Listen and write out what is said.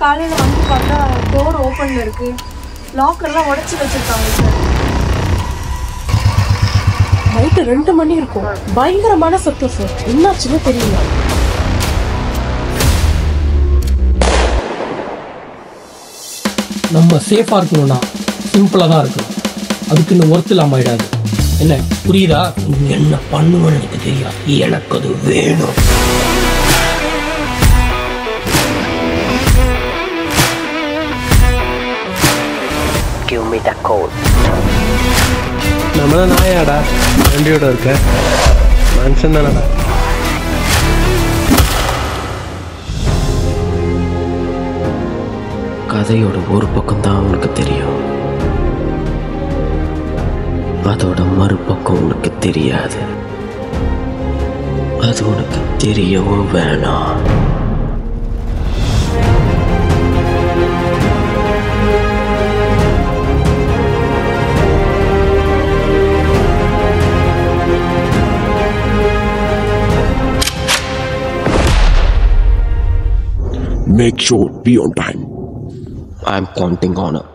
காலையில வந்து பார்த்தா டோர் ஓப்பன்ல இருக்கு லாக்கர்லாம் உடைச்சி வச்சிருக்காங்க சார் நைட்டு ரெண்டு மணி இருக்கும் பயங்கரமான சத்தம் சார் என்னாச்சுன்னு தெரியல நம்ம சேஃபாக இருக்கணும்னா சிம்பிளாக தான் இருக்கணும் அதுக்குன்னு ஒர்த்து இல்லாமல் ஆயிடாது என்ன புரியுதா நீ என்ன பண்ணுவேன்னு எனக்கு தெரியாது எனக்கு அது வேணும் Give me the code. நம்மள நாயாடா வண்டியோட இருக்க மனுஷன் தானடா கதையோட ஒரு பக்கம் தான் உனக்கு தெரியும் அதோட மறுபக்கம் உனக்கு தெரியாது அது உனக்கு தெரியவும் வேணாம் Make sure be on time. I'm counting on it.